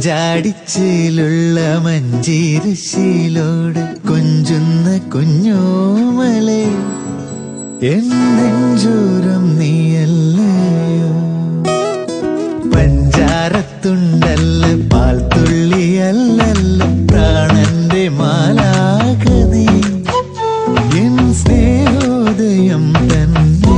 മഞ്ചാടിച്ചിലുള്ള മഞ്ചീരശീലോട് കൊഞ്ചുന്ന കുഞ്ഞോമലെ എന്നെഞ്ചൂരം നീയല്ലയോ പഞ്ചാരത്തുണ്ടല്ല പാൽത്തുള്ളിയല്ലല്ല പ്രാണന്റെ മാലാകതി എൻ സ്നേഹോദയം തന്നെ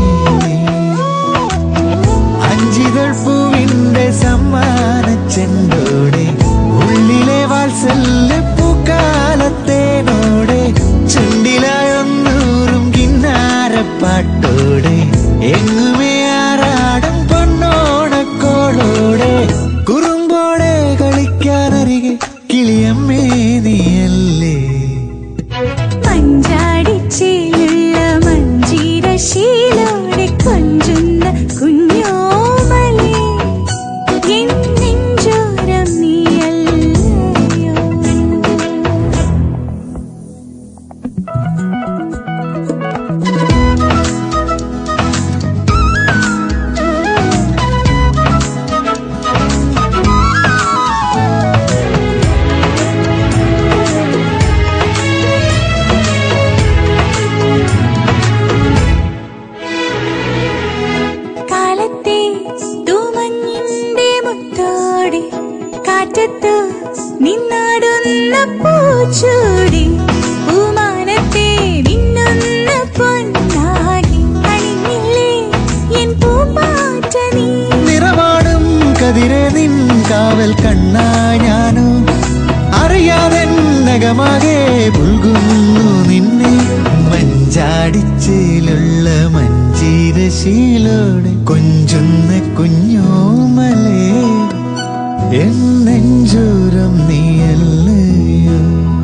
അഞ്ചിതൾ പൂവിന്റെ സമ്മാന ചെണ്ടോടെ ഉള്ളിലെ വാത്സല്യ പൂക്കാലത്തേനോടെ ചുണ്ടിലായൊന്നൂറും കിന്നാരപ്പാട്ടോടെ എങ്ങുമേ ആറാടും പൊന്നോണക്കോളോടെ കുറുമ്പോടെ കളിക്കാനരികെ കിളിയമ്മേ നീയല്ലേ മഞ്ചാടിച്ചേലുള്ള മഞ്ചീരശീലോടെ കൊഞ്ചുന്ന കുഞ്ഞോമലേ എൻ നെഞ്ചോരം നീയല്ലയോ കാലത്തെ തൂമഞ്ഞിന്റെ മുത്തോടെ കാറ്റത്ത് നിന്നാടുന്ന പൂച്ചൂടി പൂമാനത്തെ നിന്നൊന്ന പൊന്നാകി അണിഞ്ഞില്ലേ എൻ പൂമ്പാറ്റ നീ നിറവാടും കതിരെ നിൻ കാവൽ കണ്ണാ ഞാനോ അറിയാതെ നഗമാകെ പുൽകുന്നു നിന്നെ മഞ്ചാടിച്ചിലുള്ള മഞ്ചീരശീലോടെ കൊഞ്ചുന്ന കുഞ്ഞോമലേ എന്നെഞ്ചൂരം നീയല്ലയോ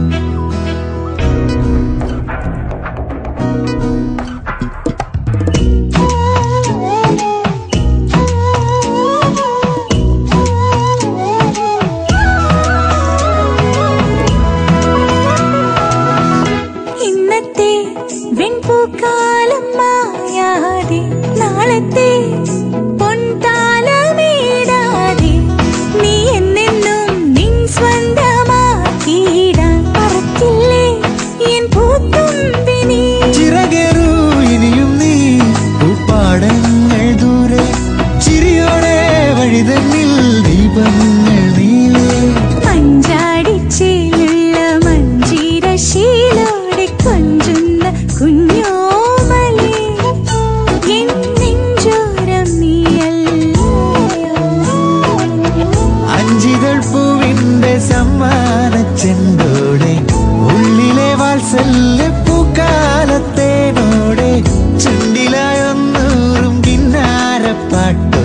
ഇന്നത്തെ വെൺപൂക്കാലം മായാതെ നാളത്തെ പൊൻതാലമേടാതെ നീ എന്നെന്നും നിൻ സ്വന്തമാക്കിയിടാൻ പറക്കില്ലേ എൻ പൂത്തുമ്പിനി ചിറകേറൂ ഇനിയും നീ പൂപ്പാടങ്ങൾ ദൂരെ ചിരിയോടെ വഴിതന്നിൽ ദീപങ്ങൾ നീളേ മഞ്ചാടിച്ചേലുള്ള മഞ്ചീരശീലോടെ കൊഞ്ചുന്ന കുഞ്ഞോമലേ എൻ നെഞ്ചോരം നീയല്ലയോ അഞ്ചിതൾ പൂവിന്റെ സമ്മാന ചെണ്ടോടെ ഉള്ളിലെ വാത്സല്യ പൂക്കാലത്തേനോടെ ചുണ്ടിലായൊന്നൂറും കിന്നാരപ്പാട്ടോ